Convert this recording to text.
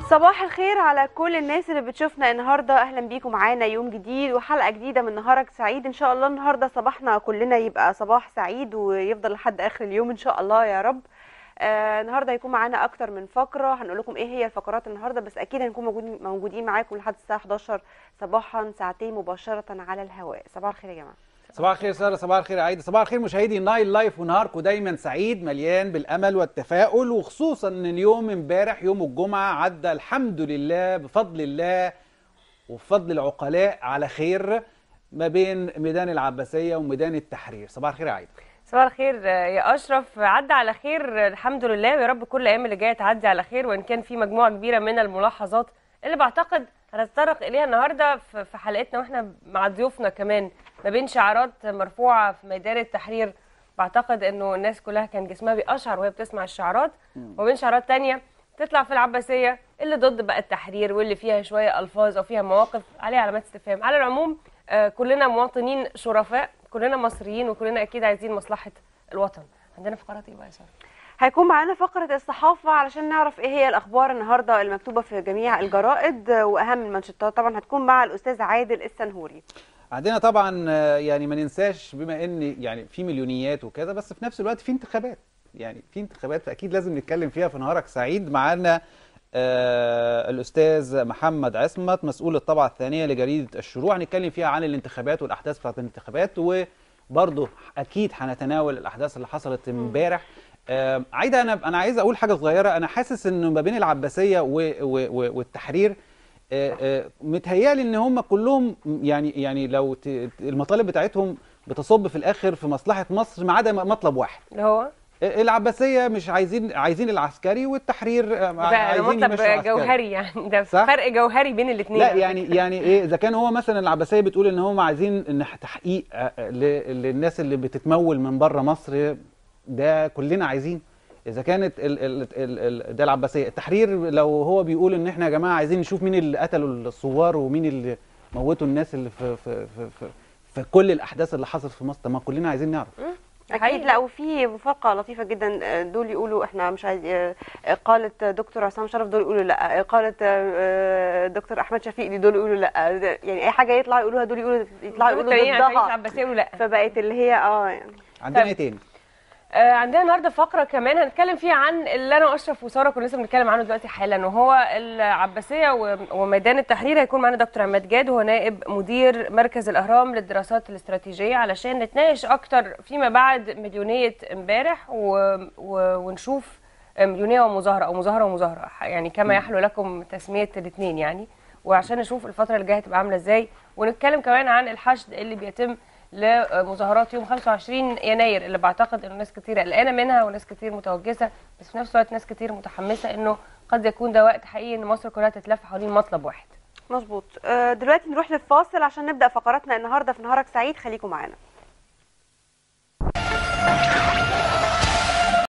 صباح الخير على كل الناس اللي بتشوفنا النهارده اهلا بيكم معانا يوم جديد وحلقه جديده من نهارك سعيد ان شاء الله النهارده صباحنا كلنا يبقى صباح سعيد ويفضل لحد اخر اليوم ان شاء الله يا رب آه النهارده هيكون معانا اكتر من فقره هنقول لكم ايه هي الفقرات النهارده بس اكيد هنكون موجودين موجودين معاكم لحد الساعه 11 صباحا ساعتين مباشره على الهواء صباح الخير يا جماعه صباح الخير ساره صباح الخير يا عايده صباح الخير مشاهدي نايل لايف ونهاركم دايما سعيد مليان بالامل والتفاؤل وخصوصا ان اليوم امبارح يوم الجمعه عدى الحمد لله بفضل الله وبفضل العقلاء على خير ما بين ميدان العباسيه وميدان التحرير صباح الخير يا عايده صباح الخير يا اشرف عدى على خير الحمد لله ويا رب كل الايام اللي جايه تعدي على خير وان كان في مجموعه كبيره من الملاحظات اللي بعتقد هنتطرق اليها النهارده في في حلقتنا واحنا مع ضيوفنا كمان ما بين شعارات مرفوعه في ميدان التحرير بعتقد انه الناس كلها كان جسمها بيقشعر وهي بتسمع الشعارات وبين شعارات تانية تطلع في العباسيه اللي ضد بقى التحرير واللي فيها شويه الفاظ او فيها مواقف عليها علامات استفهام على العموم آه، كلنا مواطنين شرفاء كلنا مصريين وكلنا اكيد عايزين مصلحه الوطن عندنا فقرات ايه بقى يا ساره هيكون معانا فقرة الصحافة علشان نعرف ايه هي الأخبار النهاردة المكتوبة في جميع الجرائد وأهم المانشيتات طبعا هتكون مع الأستاذ عادل السنهوري عندنا طبعا آه، يعني ما ننساش بما ان يعني في مليونيات وكذا بس في نفس الوقت في انتخابات يعني في انتخابات فاكيد لازم نتكلم فيها في نهارك سعيد معانا آه الاستاذ محمد عصمت مسؤول الطبعه الثانيه لجريده الشروق هنتكلم فيها عن الانتخابات والاحداث بتاعت الانتخابات وبرضه اكيد هنتناول الاحداث اللي حصلت امبارح آه عايده انا انا عايز اقول حاجه صغيره انا حاسس ان ما بين العباسيه و و و والتحرير آه، آه، متهيألي ان هم كلهم يعني يعني لو ت- ت- المطالب بتاعتهم بتصب في الاخر في مصلحه مصر ما عدا مطلب واحد اللي هو آه، العباسيه مش عايزين عايزين العسكري والتحرير آه، ده عايزين مطلب يمشوا عسكري. جوهري يعني ده صح؟ فرق جوهري بين الاثنين لا يعني يعني ايه اذا كان هو مثلا العباسيه بتقول ان هم عايزين ان تحقيق آه، آه، ل- للناس اللي بتتمول من بره مصر ده كلنا عايزين اذا كانت ال ال ال ال ده العباسيه التحرير لو هو بيقول ان احنا يا جماعه عايزين نشوف مين اللي قتلوا الثوار ومين اللي موتوا الناس اللي في في في, في, في كل الاحداث اللي حصلت في مصر طب ما كلنا عايزين نعرف اكيد حقيقي. لا وفي مفارقه لطيفه جدا آه، دول يقولوا احنا مش عايز آه، قالت دكتور عصام شرف دول يقولوا لا آه، قالت آه، دكتور احمد شفيق دول يقولوا لا ده- يعني اي حاجه يطلع يقولوها دول يقولوا يطلعوا يقولوا التانيين عشان ضدها العباسيه يقولوا لا فبقت اللي هي اه يعني عندنا طب. ايه تاني آه، عندنا النهارده فقره كمان هنتكلم فيها عن اللي انا واشرف وساره كنا لسه بنتكلم عنه دلوقتي حالا وهو العباسيه و- وميدان التحرير هيكون معانا دكتور عماد جاد وهو نائب مدير مركز الاهرام للدراسات الاستراتيجيه علشان نتناقش اكتر فيما بعد مليونيه امبارح و... و... ونشوف مليونيه ومظاهره او مظاهره ومظاهره يعني كما يحلو لكم تسميه الاثنين يعني وعشان نشوف الفتره اللي جايه هتبقى عامله ازاي ونتكلم كمان عن الحشد اللي بيتم لمظاهرات يوم 25 يناير اللي بعتقد انه ناس كتير قلقانه منها وناس كتير متوجسه بس في نفس الوقت ناس كتير متحمسه انه قد يكون ده وقت حقيقي ان مصر كلها تتلف حوالين مطلب واحد مظبوط آه، دلوقتي نروح للفاصل عشان نبدا فقراتنا النهارده في نهارك سعيد خليكم معانا